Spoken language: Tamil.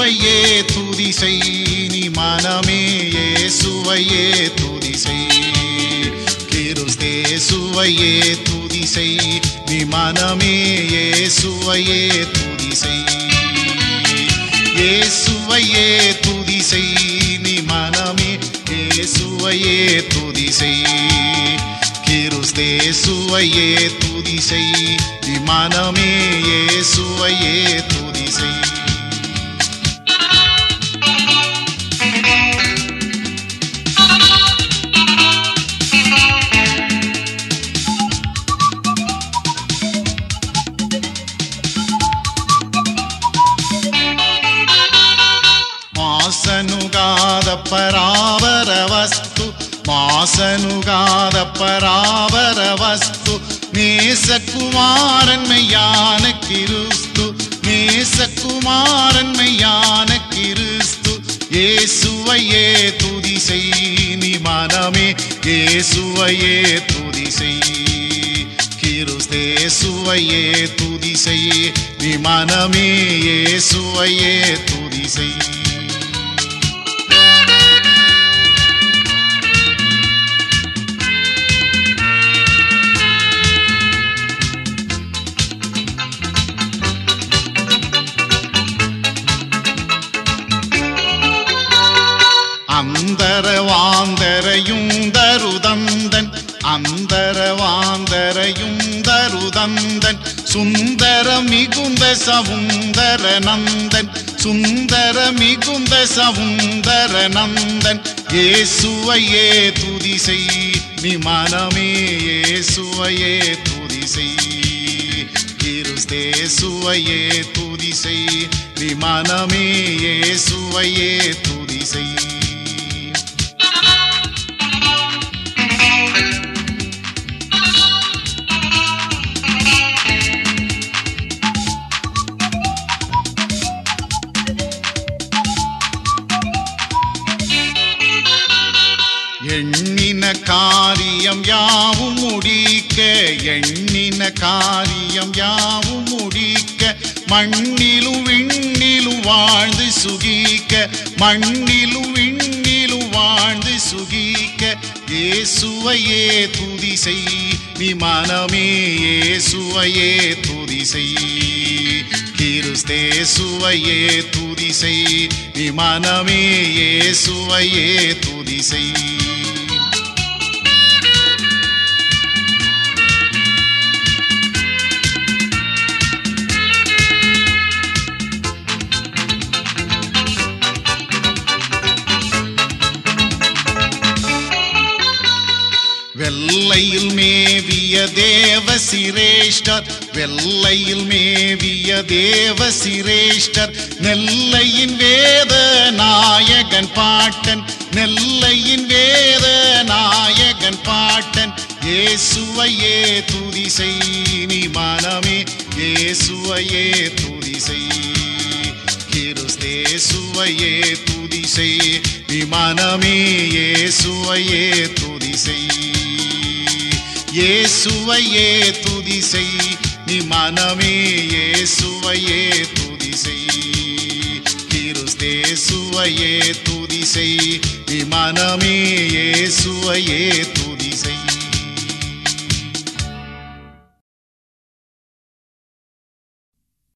இயேசுவையே துதி செய் நீ மனமே இயேசுவையே துதி செய் கிறிஸ்தேசுவையே துதி செய் நீ மனமே இயேசுவையே துதி செய் இயேசுவையே துதி செய் நீ மனமே இயேசுவையே துதி செய் கிறிஸ்தேசுவையே துதி செய் நீ மனமே இயேசுவையே துதி செய் ಮಾಸನುಗಾದ ಪರಾವರ ವಸ್ತು ಮಾಸನುಗಾದ ಪರಾವರ ವಸ್ತು நேசகுமாரன்மையான கிறிஸ்து நேசகுமாரன்மையான கிறிஸ்து இயேசுவையே துதி செய் நீ மனமே இயேசுவையே துதி செய் கிறிஸ்தேசுவையே துதி செய் நீ மனமே இயேசுவையே துதி செய் അന്തരവാന്തരയും ദരുദന്തൻ അന്തരവാന്തരയും ദരുദന്തൻ സുന്ദര മികുന്ദ സൗന്ദരനന്ദൻ സുന്ദര മികുന്ദ സൗന്ദരനന്ദൻ യേസുവയെ തുതി സെയ് നീ മനമേ യേസുവയെ തുതി സെയ് கிறிஸ்தேசுவையே துதி செய் நீ மனமே இயேசுவையே துதி செய் எண்ணின காரியம் யாவும் முடிக்க எண்ணின காரியம் யாவும் முடிக்க மண்ணிலும் விண்ணிலும் வாழ்ந்து சுகிக்க மண்ணிலும் விண்ணிலும் வாழ்ந்து சுகிக்க இயேசுவையே துதி செய் நீ மனமே இயேசுவையே துதி செய் கிறிஸ்தேசுவையே துதி செய் நீ மனமே இயேசுவையே துதி செய் வெள்ளையில் மேவிய தேவ சிரேஷ்டர் வெள்ளையில் மேவிய தேவ சிரேஷ்டர் நெல்லையின் வேத நாயகன் பாட்டன் நெல்லையின் வேத நாயகன் பாட்டன் இயேசுவையே துதி செய் நீ மனமே இயேசுவையே துதி செய் கிறிஸ்தேசுவையே துதி செய் நீ மனமே இயேசுவையே துதி செய் இயேசுவையே துதி செய் நீ மனமே இயேசுவையே துதி செய் கிறிஸ்தேசுவையே துதி செய் நீ மனமே இயேசுவையே துதி செய்